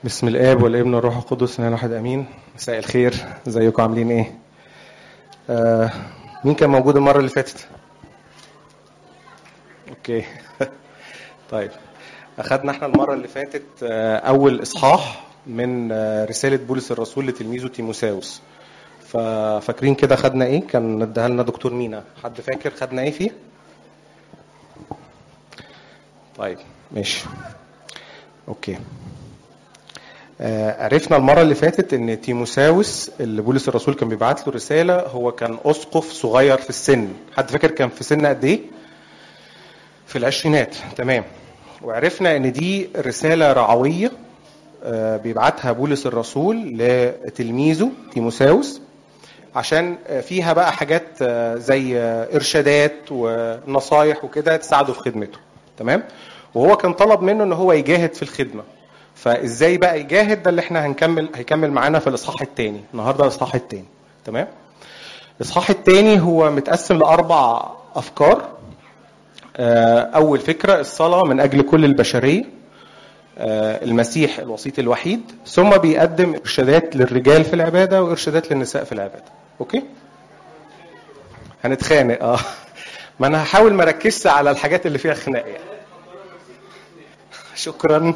بسم الاب والابن والروح القدس اله واحد امين مساء الخير ازيكم عاملين ايه آه مين كان موجود المره اللي فاتت اوكي طيب اخذنا احنا المره اللي فاتت آه اول اصحاح من آه رساله بولس الرسول لتلميذه تيموساوس ففاكرين كده خدنا ايه كان اداها لنا دكتور مينا حد فاكر خدنا ايه فيه طيب ماشي اوكي آه، عرفنا المره اللي فاتت ان تيموساوس اللي بولس الرسول كان بيبعت له رساله هو كان اسقف صغير في السن حد فاكر كان في سن قد ايه في العشرينات تمام وعرفنا ان دي رساله رعويه آه، بيبعتها بولس الرسول لتلميذه تيموساوس عشان آه، فيها بقى حاجات آه، زي آه، ارشادات ونصايح وكده تساعده في خدمته تمام وهو كان طلب منه ان هو يجاهد في الخدمه فازاي بقى يجاهد ده اللي احنا هنكمل هيكمل معانا في الاصحاح الثاني النهارده الاصحاح الثاني تمام الاصحاح الثاني هو متقسم لاربع افكار آه، اول فكره الصلاه من اجل كل البشريه آه، المسيح الوسيط الوحيد ثم بيقدم ارشادات للرجال في العباده وارشادات للنساء في العباده اوكي هنتخانق اه ما انا هحاول ما اركزش على الحاجات اللي فيها خناق يعني شكرا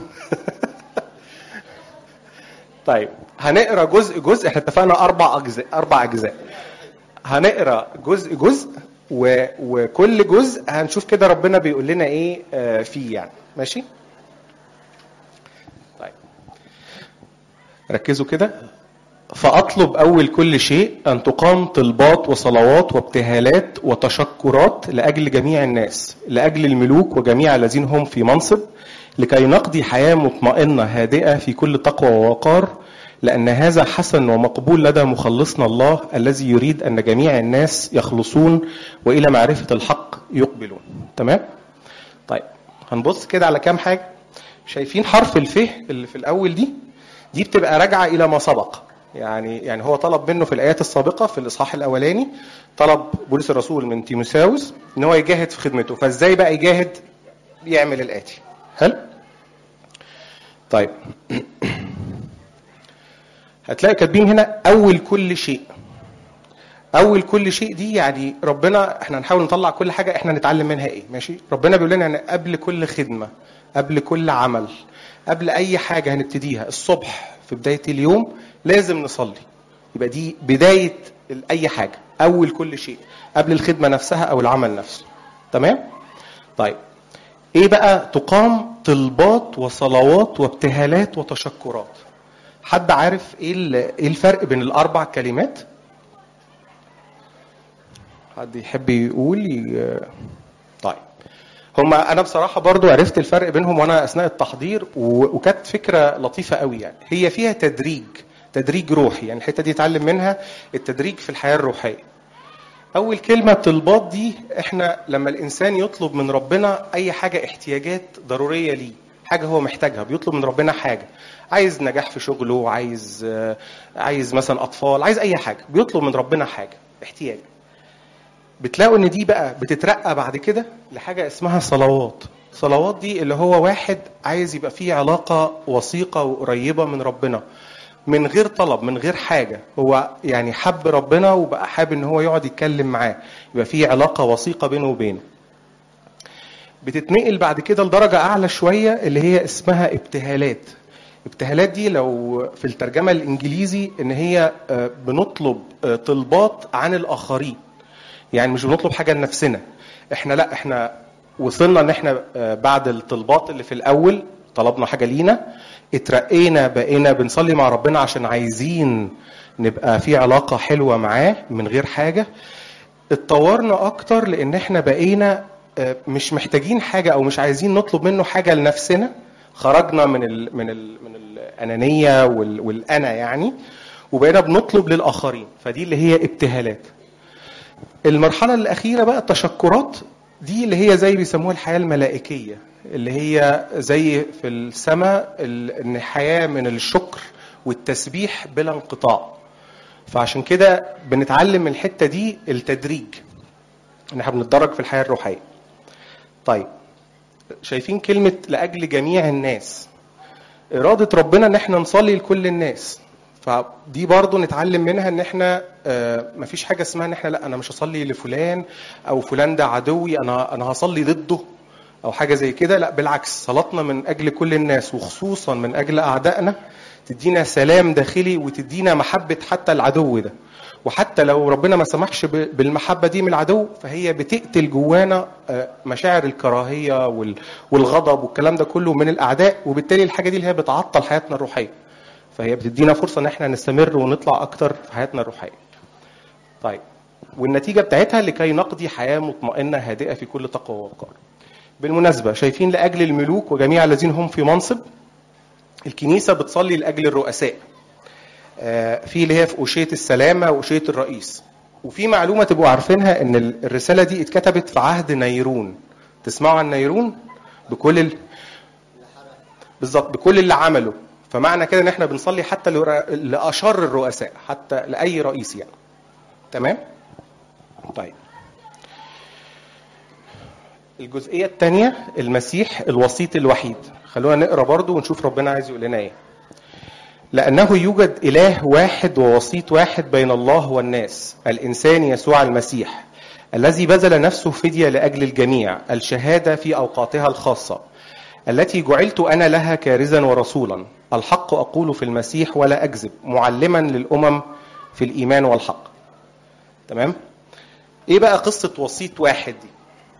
طيب هنقرا جزء جزء احنا اتفقنا اربع اجزاء اربع اجزاء هنقرا جزء جزء و... وكل جزء هنشوف كده ربنا بيقول لنا ايه آه، فيه يعني ماشي طيب ركزوا كده فاطلب اول كل شيء ان تقام طلبات وصلوات وابتهالات وتشكرات لاجل جميع الناس لاجل الملوك وجميع الذين هم في منصب لكي نقضي حياه مطمئنه هادئه في كل تقوى ووقار لان هذا حسن ومقبول لدى مخلصنا الله الذي يريد ان جميع الناس يخلصون والى معرفه الحق يقبلون تمام طيب هنبص كده على كام حاجه شايفين حرف الف اللي في الاول دي دي بتبقى راجعه الى ما سبق يعني يعني هو طلب منه في الايات السابقه في الاصحاح الاولاني طلب بولس الرسول من تيموساوس ان هو يجاهد في خدمته فازاي بقى يجاهد يعمل الاتي حلو طيب هتلاقي كاتبين هنا اول كل شيء اول كل شيء دي يعني ربنا احنا هنحاول نطلع كل حاجه احنا نتعلم منها ايه ماشي ربنا بيقول لنا ان قبل كل خدمه قبل كل عمل قبل اي حاجه هنبتديها الصبح في بدايه اليوم لازم نصلي يبقى دي بدايه ال- اي حاجه اول كل شيء قبل الخدمه نفسها او العمل نفسه تمام طيب ايه بقى تقام طلبات وصلوات وابتهالات وتشكرات حد عارف ايه ال- ايه الفرق بين الاربع كلمات حد يحب يقول ي... طيب هما انا بصراحه برضو عرفت الفرق بينهم وانا اثناء التحضير و... وكانت فكره لطيفه قوي يعني هي فيها تدريج تدريج روحي يعني الحته دي اتعلم منها التدريج في الحياه الروحيه اول كلمه طلبات دي احنا لما الانسان يطلب من ربنا اي حاجه احتياجات ضروريه ليه حاجه هو محتاجها بيطلب من ربنا حاجه عايز نجاح في شغله عايز آه، عايز مثلا اطفال عايز اي حاجه بيطلب من ربنا حاجه احتياج بتلاقوا ان دي بقى بتترقى بعد كده لحاجه اسمها صلوات صلوات دي اللي هو واحد عايز يبقى فيه علاقه وثيقه وقريبه من ربنا من غير طلب من غير حاجه هو يعني حب ربنا وبقى حابب ان هو يقعد يتكلم معاه يبقى فيه علاقه وثيقه بينه وبينه بتتنقل بعد كده لدرجه اعلى شويه اللي هي اسمها ابتهالات ابتهالات دي لو في الترجمه الانجليزي ان هي آه، بنطلب آه، طلبات عن الاخرين يعني مش بنطلب حاجه لنفسنا احنا لا احنا وصلنا ان احنا آه، بعد الطلبات اللي في الاول طلبنا حاجه لينا اترقينا بقينا بنصلي مع ربنا عشان عايزين نبقى في علاقه حلوه معاه من غير حاجه اتطورنا اكتر لان احنا بقينا آه، مش محتاجين حاجه او مش عايزين نطلب منه حاجه لنفسنا خرجنا من ال من ال من الانانيه وال والانا يعني وبقينا بنطلب للاخرين فدي اللي هي ابتهالات المرحله الاخيره بقى التشكرات دي اللي هي زي بيسموها الحياه الملائكيه اللي هي زي في السماء ال- ان حياه من الشكر والتسبيح بلا انقطاع فعشان كده بنتعلم من الحته دي التدريج ان احنا بنتدرج في الحياه الروحيه طيب شايفين كلمه لاجل جميع الناس إرادة ربنا إن إحنا نصلي لكل الناس فدي برضو نتعلم منها ان احنا آه، مفيش حاجه اسمها ان احنا لا انا مش هصلي لفلان او فلان ده عدوي انا انا هصلي ضده او حاجه زي كده لا بالعكس صلاتنا من اجل كل الناس وخصوصا من اجل اعدائنا تدينا سلام داخلي وتدينا محبه حتى العدو ده وحتى لو ربنا ما سمحش ب- بالمحبه دي من العدو فهي بتقتل جوانا آه، مشاعر الكراهيه وال- والغضب والكلام ده كله من الاعداء وبالتالي الحاجه دي اللي هي بتعطل حياتنا الروحيه فهي بتدينا فرصه ان احنا نستمر ونطلع اكتر في حياتنا الروحيه طيب والنتيجه بتاعتها لكي نقضي حياه مطمئنه هادئه في كل تقوى ووقار بالمناسبه شايفين لاجل الملوك وجميع الذين هم في منصب الكنيسه بتصلي لاجل الرؤساء آه، في اللي هي في أوشية السلامة وأوشية الرئيس وفي معلومة تبقوا عارفينها إن ال- الرسالة دي اتكتبت في عهد نيرون تسمعوا عن نيرون بكل ال... بالظبط بكل اللي عمله فمعنى كده ان احنا بنصلي حتى لر- لاشر الرؤساء حتى لاي رئيس يعني تمام طيب الجزئيه الثانيه المسيح الوسيط الوحيد خلونا نقرا برضو ونشوف ربنا عايز يقول لنا ايه لأنه يوجد إله واحد ووسيط واحد بين الله والناس الإنسان يسوع المسيح الذي بذل نفسه فدية لأجل الجميع الشهادة في أوقاتها الخاصة التي جعلت أنا لها كارزا ورسولا الحق أقول في المسيح ولا أكذب معلما للأمم في الإيمان والحق تمام إيه بقى قصة وسيط واحد دي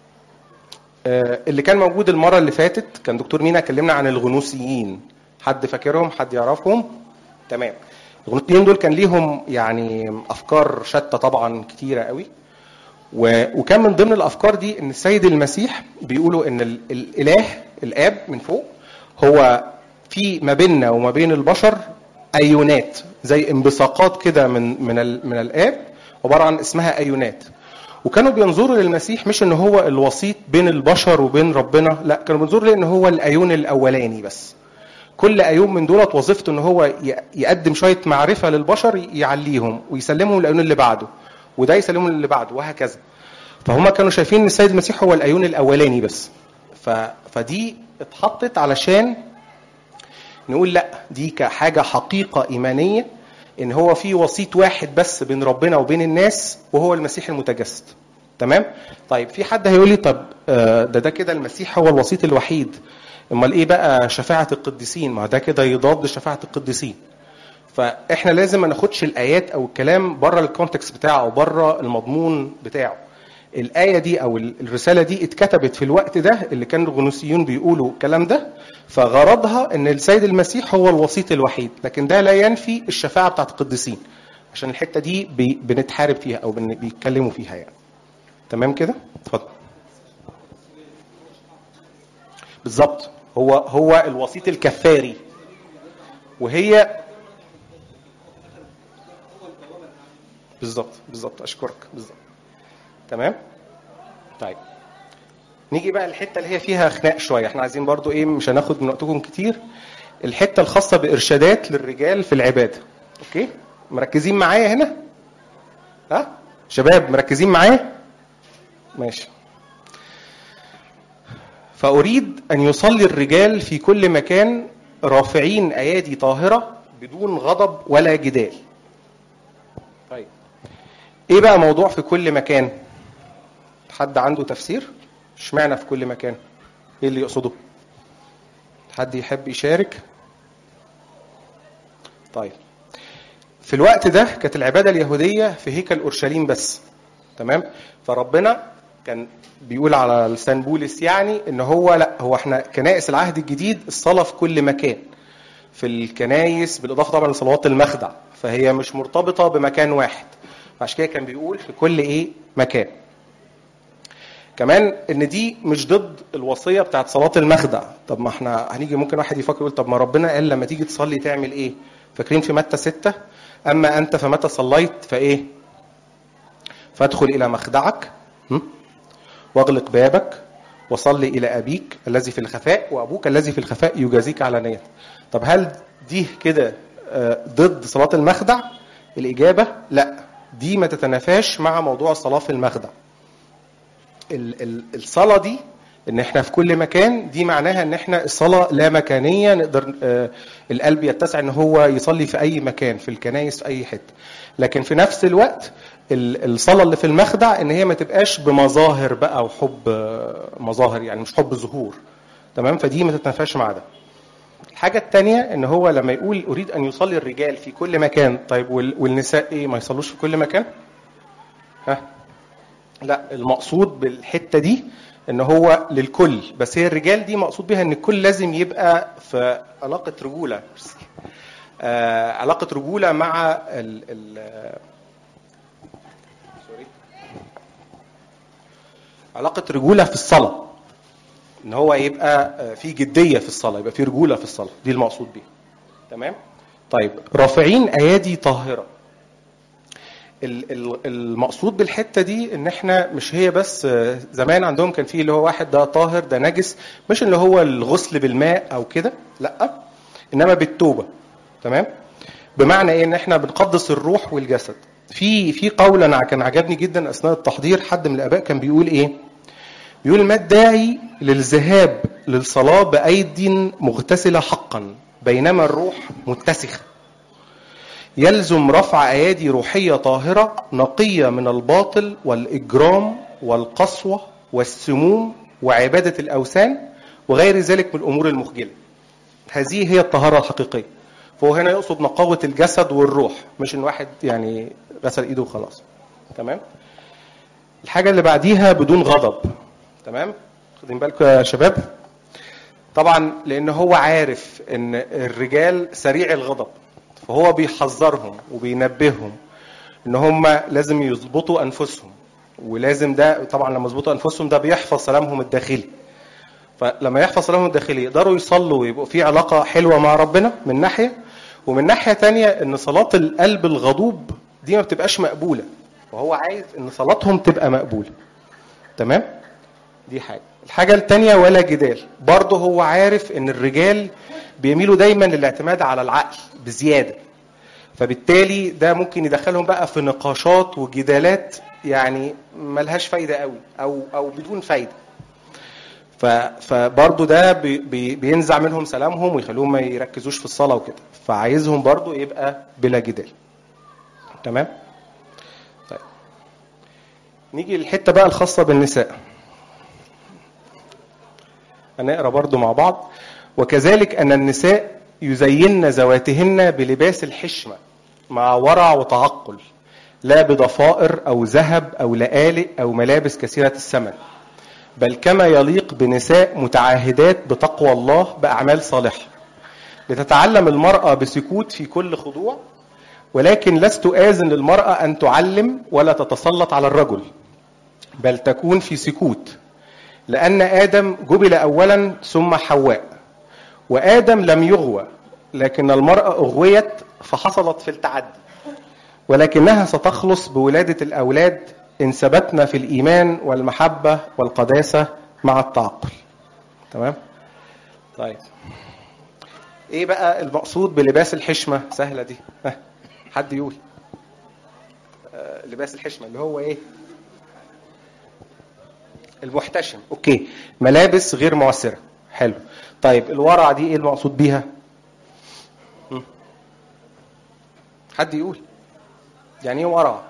آه، اللي كان موجود المرة اللي فاتت كان دكتور مينا كلمنا عن الغنوسيين حد فاكرهم حد يعرفهم تمام الغنوسيين دول كان ليهم يعني افكار شتى طبعا كتيره قوي و... وكان من ضمن الافكار دي ان السيد المسيح بيقولوا ان ال... الاله الاب من فوق هو في ما بيننا وما بين البشر ايونات زي انبثاقات كده من من ال... من الاب عباره عن اسمها ايونات وكانوا بينظروا للمسيح مش ان هو الوسيط بين البشر وبين ربنا لا كانوا بينظروا لان هو الايون الاولاني بس كل ايون من دولت وظيفته ان هو ي- يقدم شويه معرفه للبشر يعليهم ويسلمهم الايون اللي بعده وده يسلمهم اللي بعده وهكذا فهم كانوا شايفين ان السيد المسيح هو الايون الاولاني بس ف... فدي اتحطت علشان نقول لا دي كحاجه حقيقه ايمانيه ان هو في وسيط واحد بس بين ربنا وبين الناس وهو المسيح المتجسد تمام طيب في حد هيقول لي طب آه، ده ده كده المسيح هو الوسيط الوحيد امال ايه بقى شفاعه القديسين ما ده كده يضاد شفاعه القديسين فاحنا لازم ما ناخدش الايات او الكلام بره الكونتكست بتاعه او بره المضمون بتاعه الايه دي او ال- الرساله دي اتكتبت في الوقت ده اللي كان الغنوسيون بيقولوا الكلام ده فغرضها ان السيد المسيح هو الوسيط الوحيد لكن ده لا ينفي الشفاعه بتاعت القديسين عشان الحته دي بي- بنتحارب فيها او بن- بيتكلموا فيها يعني تمام كده اتفضل بالظبط هو هو الوسيط الكفاري وهي بالظبط بالظبط اشكرك بالظبط تمام طيب نيجي بقى الحته اللي هي فيها خناق شويه احنا عايزين برضو ايه مش هناخد من وقتكم كتير الحته الخاصه بارشادات للرجال في العباده اوكي مركزين معايا هنا ها شباب مركزين معايا ماشي فأريد أن يصلي الرجال في كل مكان رافعين أيادي طاهرة بدون غضب ولا جدال. طيب. إيه بقى موضوع في كل مكان؟ حد عنده تفسير؟ اشمعنى في كل مكان؟ إيه اللي يقصده؟ حد يحب يشارك؟ طيب. في الوقت ده كانت العبادة اليهودية في هيكل أورشليم بس. تمام؟ فربنا كان بيقول على لسان بولس يعني ان هو لا هو احنا كنائس العهد الجديد الصلاه في كل مكان في الكنايس بالاضافه طبعا لصلوات المخدع فهي مش مرتبطه بمكان واحد عشان كده كان بيقول في كل ايه مكان كمان ان دي مش ضد الوصيه بتاعت صلاه المخدع طب ما احنا هنيجي ممكن واحد يفكر يقول طب ما ربنا قال لما تيجي تصلي تعمل ايه فاكرين في متى ستة اما انت فمتى صليت فايه فادخل الى مخدعك م? واغلق بابك وصلي الى ابيك الذي في الخفاء وابوك الذي في الخفاء يجازيك علانيه طب هل دي كده آه، ضد صلاه المخدع الاجابه لا دي ما تتنافاش مع موضوع الصلاه في المخدع ال- ال- الصلاه دي ان احنا في كل مكان دي معناها ان احنا الصلاه لا مكانيه نقدر آه، القلب يتسع ان هو يصلي في اي مكان في الكنايس في اي حته لكن في نفس الوقت ال- الصلاه اللي في المخدع ان هي ما تبقاش بمظاهر بقى وحب آه، مظاهر يعني مش حب ظهور تمام فدي ما تتنافاش مع ده الحاجة التانية ان هو لما يقول اريد ان يصلي الرجال في كل مكان طيب وال- والنساء ايه ما يصلوش في كل مكان ها لا المقصود بالحتة دي ان هو للكل بس هي الرجال دي مقصود بيها ان الكل لازم يبقى في علاقة رجولة آه علاقة رجولة مع ال ال سوري. علاقة رجولة في الصلاة ان هو يبقى آه، في جديه في الصلاه يبقى في رجوله في الصلاه دي المقصود بيها تمام طيب رافعين ايادي طاهره ال- ال- المقصود بالحته دي ان احنا مش هي بس آه، زمان عندهم كان في اللي هو واحد ده طاهر ده نجس مش اللي هو الغسل بالماء او كده لا انما بالتوبه تمام بمعنى ايه ان احنا بنقدس الروح والجسد في في قول انا كان عجبني جدا اثناء التحضير حد من الاباء كان بيقول ايه بيقول ما الداعي للذهاب للصلاة بأيد مغتسلة حقا بينما الروح متسخة يلزم رفع أيادي روحية طاهرة نقية من الباطل والإجرام والقسوة والسموم وعبادة الأوثان وغير ذلك من الأمور المخجلة هذه هي الطهارة الحقيقية فهو هنا يقصد نقاوة الجسد والروح مش إن واحد يعني غسل إيده وخلاص تمام الحاجة اللي بعديها بدون غضب تمام خدين بالكم يا شباب طبعا لان هو عارف ان الرجال سريع الغضب فهو بيحذرهم وبينبههم ان هم لازم يظبطوا انفسهم ولازم ده طبعا لما يظبطوا انفسهم ده بيحفظ سلامهم الداخلي فلما يحفظ سلامهم الداخلي يقدروا يصلوا ويبقوا في علاقه حلوه مع ربنا من ناحيه ومن ناحيه تانية ان صلاه القلب الغضوب دي ما بتبقاش مقبوله وهو عايز ان صلاتهم تبقى مقبوله تمام دي حاجة الحاجة التانية ولا جدال برضه هو عارف ان الرجال بيميلوا دايما للاعتماد على العقل بزيادة فبالتالي ده ممكن يدخلهم بقى في نقاشات وجدالات يعني ملهاش فايدة قوي او او بدون فايدة ف- فبرضه ده بي بي بينزع منهم سلامهم ويخليهم ما يركزوش في الصلاة وكده فعايزهم برضه يبقى بلا جدال تمام طيب نيجي للحتة بقى الخاصة بالنساء هنقرا برضو مع بعض وكذلك ان النساء يزين ذواتهن بلباس الحشمه مع ورع وتعقل لا بضفائر او ذهب او لآلئ او ملابس كثيره الثمن بل كما يليق بنساء متعاهدات بتقوى الله باعمال صالحه لتتعلم المراه بسكوت في كل خضوع ولكن لست آذن للمرأة أن تعلم ولا تتسلط على الرجل بل تكون في سكوت لأن آدم جبل أولا ثم حواء وآدم لم يغوى لكن المرأة أغويت فحصلت في التعدي ولكنها ستخلص بولادة الأولاد إن ثبتنا في الإيمان والمحبة والقداسة مع التعقل تمام طيب ايه بقى المقصود بلباس الحشمة سهلة دي ها حد يقول آه لباس الحشمة اللي هو ايه المحتشم اوكي ملابس غير معسرة حلو طيب الورع دي ايه المقصود بيها م? حد يقول يعني ايه ورع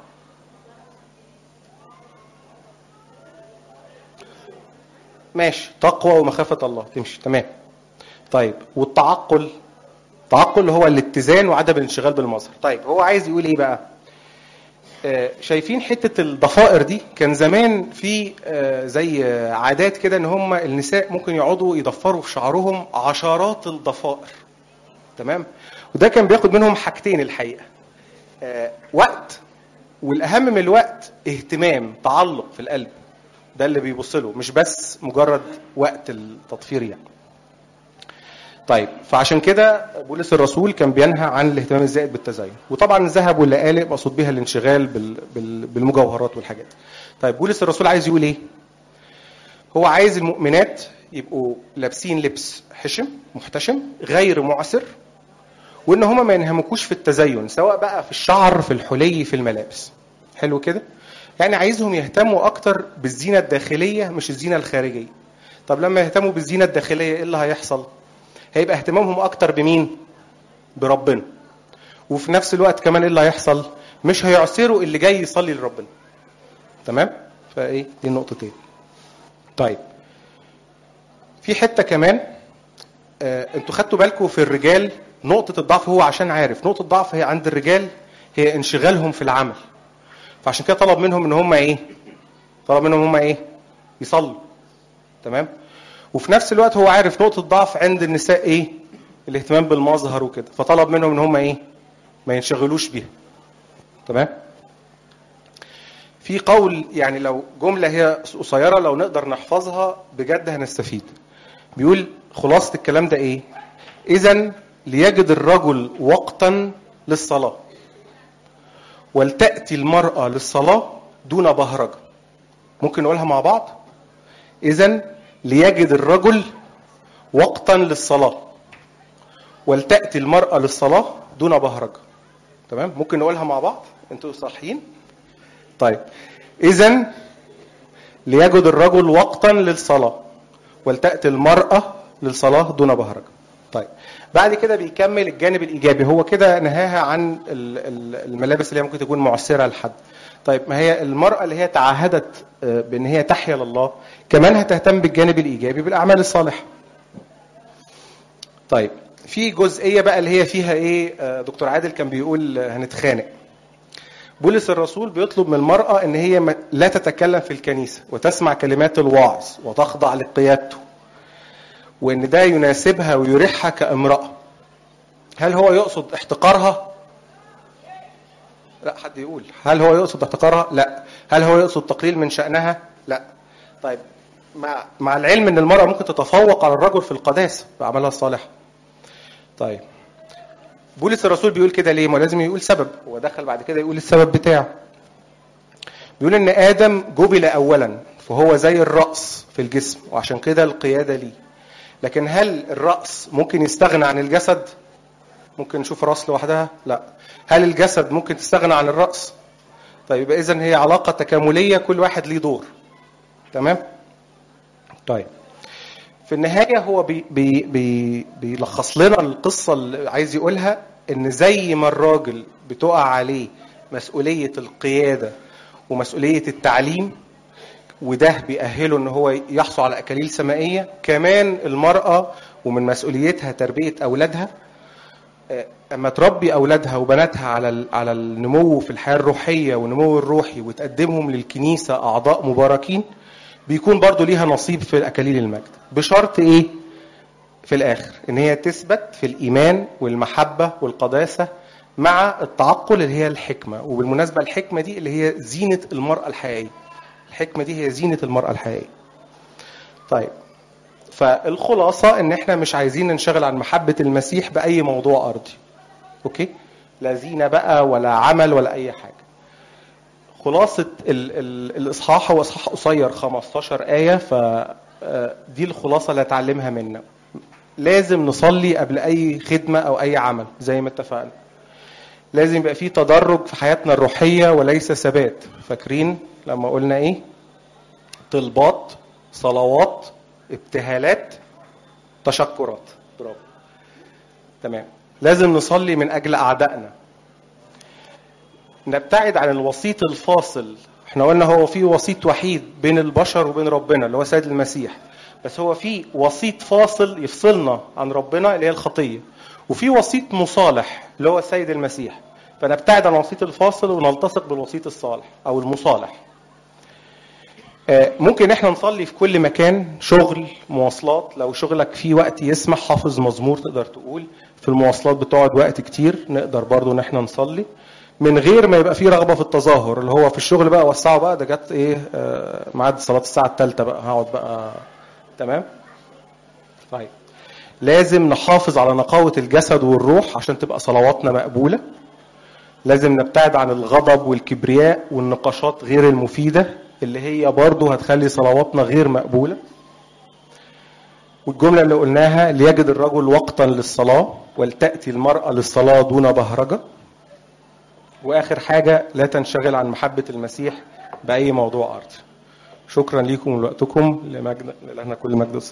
ماشي تقوى ومخافة الله تمشي تمام طيب والتعقل التعقل هو الاتزان وعدم الانشغال بالمظهر طيب هو عايز يقول ايه بقى آه شايفين حتة الضفائر دي كان زمان في آه زي آه عادات كده ان هم النساء ممكن يقعدوا يضفروا في شعرهم عشرات الضفائر تمام وده كان بياخد منهم حاجتين الحقيقة وقت والاهم من الوقت اهتمام تعلق في القلب ده اللي بيبص له مش بس مجرد وقت التطفير يعني طيب فعشان كده بولس الرسول كان بينهى عن الاهتمام الزائد بالتزين وطبعا الذهب واللآلئ مقصود بها الانشغال بال... بال... بالمجوهرات والحاجات طيب بولس الرسول عايز يقول ايه هو عايز المؤمنات يبقوا لابسين لبس حشم محتشم غير معسر وان هما ما ينهمكوش في التزين سواء بقى في الشعر في الحلي في الملابس حلو كده يعني عايزهم يهتموا اكتر بالزينه الداخليه مش الزينه الخارجيه طب لما يهتموا بالزينه الداخليه ايه اللي هيحصل هيبقى اهتمامهم اكتر بمين بربنا وفي نفس الوقت كمان ايه اللي هيحصل مش هيعسروا اللي جاي يصلي لربنا تمام فايه دي النقطتين طيب في حته كمان آه انتوا خدتوا بالكم في الرجال نقطه الضعف هو عشان عارف نقطه الضعف هي عند الرجال هي انشغالهم في العمل فعشان كده طلب منهم ان هم ايه طلب منهم هم ايه يصلوا تمام وفي نفس الوقت هو عارف نقطه ضعف عند النساء ايه الاهتمام بالمظهر وكده فطلب منهم ان هم ايه ما ينشغلوش بيها تمام في قول يعني لو جملة هي قصيرة لو نقدر نحفظها بجد هنستفيد بيقول خلاصة الكلام ده ايه اذا ليجد الرجل وقتا للصلاة ولتأتي المرأة للصلاة دون بهرجة ممكن نقولها مع بعض اذا ليجد الرجل وقتا للصلاة ولتأتي المرأة للصلاة دون بهرجة تمام ممكن نقولها مع بعض انتوا صحيين طيب اذا ليجد الرجل وقتا للصلاة ولتأتي المرأة للصلاة دون بهرجة طيب بعد كده بيكمل الجانب الإيجابي هو كده نهاها عن الملابس اللي هي ممكن تكون معسرة لحد طيب ما هي المرأة اللي هي تعهدت بأن هي تحيا لله كمان هتهتم بالجانب الإيجابي بالأعمال الصالحة طيب في جزئية بقى اللي هي فيها إيه دكتور عادل كان بيقول هنتخانق بولس الرسول بيطلب من المرأة إن هي لا تتكلم في الكنيسة وتسمع كلمات الوعظ وتخضع لقيادته وإن ده يناسبها ويريحها كامرأة هل هو يقصد احتقارها؟ لا حد يقول هل هو يقصد احتقارها؟ لا هل هو يقصد تقليل من شأنها؟ لا طيب مع مع العلم ان المرأة ممكن تتفوق على الرجل في القداسة بعملها الصالح طيب بولس الرسول بيقول كده ليه؟ ما لازم يقول سبب، هو دخل بعد كده يقول السبب بتاعه. بيقول ان ادم جبل اولا فهو زي الراس في الجسم وعشان كده القياده ليه. لكن هل الراس ممكن يستغنى عن الجسد؟ ممكن نشوف راس لوحدها؟ لا. هل الجسد ممكن تستغنى عن الراس؟ طيب يبقى اذا هي علاقه تكامليه كل واحد ليه دور. تمام؟ طيب. في النهايه هو بي بي بي بيلخص لنا القصه اللي عايز يقولها ان زي ما الراجل بتقع عليه مسؤوليه القياده ومسؤوليه التعليم وده بيأهله ان هو يحصل على اكاليل سمائيه كمان المراه ومن مسؤوليتها تربيه اولادها اما تربي اولادها وبناتها على على النمو في الحياه الروحيه والنمو الروحي وتقدمهم للكنيسه اعضاء مباركين بيكون برضو ليها نصيب في اكاليل المجد بشرط ايه في الاخر ان هي تثبت في الايمان والمحبه والقداسه مع التعقل اللي هي الحكمه وبالمناسبه الحكمه دي اللي هي زينه المراه الحقيقيه الحكمه دي هي زينه المراه الحقيقيه طيب فالخلاصه ان احنا مش عايزين ننشغل عن محبه المسيح باي موضوع ارضي اوكي لا زينه بقى ولا عمل ولا اي حاجه خلاصة ال ال الإصحاح هو إصحاح قصير 15 آية فدي الخلاصة اللي هتعلمها منا لازم نصلي قبل أي خدمة أو أي عمل زي ما اتفقنا لازم يبقى في تدرج في حياتنا الروحية وليس ثبات فاكرين لما قلنا إيه طلبات صلوات ابتهالات تشكرات برافو تمام لازم نصلي من أجل أعدائنا نبتعد عن الوسيط الفاصل احنا قلنا هو في وسيط وحيد بين البشر وبين ربنا اللي هو سيد المسيح بس هو في وسيط فاصل يفصلنا عن ربنا اللي هي الخطيه وفي وسيط مصالح اللي هو السيد المسيح فنبتعد عن الوسيط الفاصل ونلتصق بالوسيط الصالح او المصالح ممكن احنا نصلي في كل مكان شغل مواصلات لو شغلك في وقت يسمح حافظ مزمور تقدر تقول في المواصلات بتقعد وقت كتير نقدر برضو ان احنا نصلي من غير ما يبقى في رغبه في التظاهر اللي هو في الشغل بقى وسعوا بقى ده جت ايه آه ميعاد صلاه الساعه الثالثه بقى هقعد بقى تمام طيب لازم نحافظ على نقاوه الجسد والروح عشان تبقى صلواتنا مقبوله لازم نبتعد عن الغضب والكبرياء والنقاشات غير المفيده اللي هي برضه هتخلي صلواتنا غير مقبوله والجمله اللي قلناها ليجد الرجل وقتا للصلاه ولتاتي المراه للصلاه دون بهرجه واخر حاجه لا تنشغل عن محبه المسيح باي موضوع ارضي شكرا لكم ولوقتكم لمجد لنا كل مجد